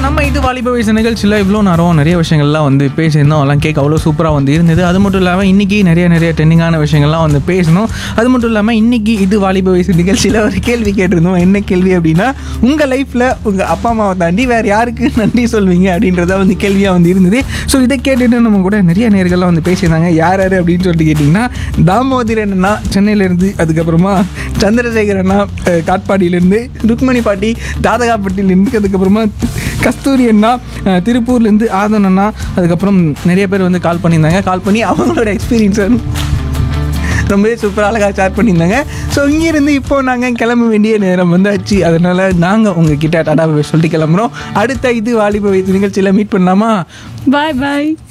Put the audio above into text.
நம்ம இது வாலிப வயசு நிகழ்ச்சியில் இவ்வளோ நேரம் நிறைய விஷயங்கள்லாம் வந்து பேசியிருந்தோம் அதெல்லாம் கேட்க அவ்வளோ சூப்பராக வந்து இருந்தது அது மட்டும் இல்லாமல் இன்னைக்கு நிறைய நிறைய ட்ரெண்டிங்கான விஷயங்கள்லாம் வந்து பேசணும் அது மட்டும் இல்லாமல் இன்னைக்கு இது வாலிப வயசு நிகழ்ச்சியில் ஒரு கேள்வி கேட்டிருந்தோம் என்ன கேள்வி அப்படின்னா உங்கள் லைஃப்பில் உங்கள் அப்பா அம்மாவை தாண்டி வேறு யாருக்கு நன்றி சொல்வீங்க அப்படின்றத வந்து கேள்வியாக வந்து இருந்தது ஸோ இதை கேட்டுட்டு நம்ம கூட நிறைய நேர்கள்லாம் வந்து பேசியிருந்தாங்க யார் யார் அப்படின்னு சொல்லிட்டு கேட்டிங்கன்னா தாமோதரன் அண்ணா சென்னையிலேருந்து அதுக்கப்புறமா சந்திரசேகர் அண்ணா அஹ், காட்பாடியிலேருந்து ருக்மணி பாட்டி தாதகாப்பட்டியிலேருந்து அதுக்கப்புறமா கஸ்தூரி அண்ணா அஹ், திருப்பூர்லேருந்து ஆதன் அண்ணா அதுக்கப்புறம் நிறைய பேர் வந்து கால் பண்ணியிருந்தாங்க கால் பண்ணி அவங்களோட எக்ஸ்பீரியன்ஸை ரொம்பவே சூப்பராக அழகாக ஷேர் பண்ணியிருந்தாங்க ஸோ இங்கேருந்து இப்போ நாங்கள் கிளம்ப வேண்டிய நேரம் வந்தாச்சு அதனால் நாங்கள் உங்ககிட்ட டாடா சொல்லிட்டு கிளம்புறோம் அடுத்த இது வாலிப வயசு நிகழ்ச்சியில் மீட் பண்ணலாமா பாய் பாய்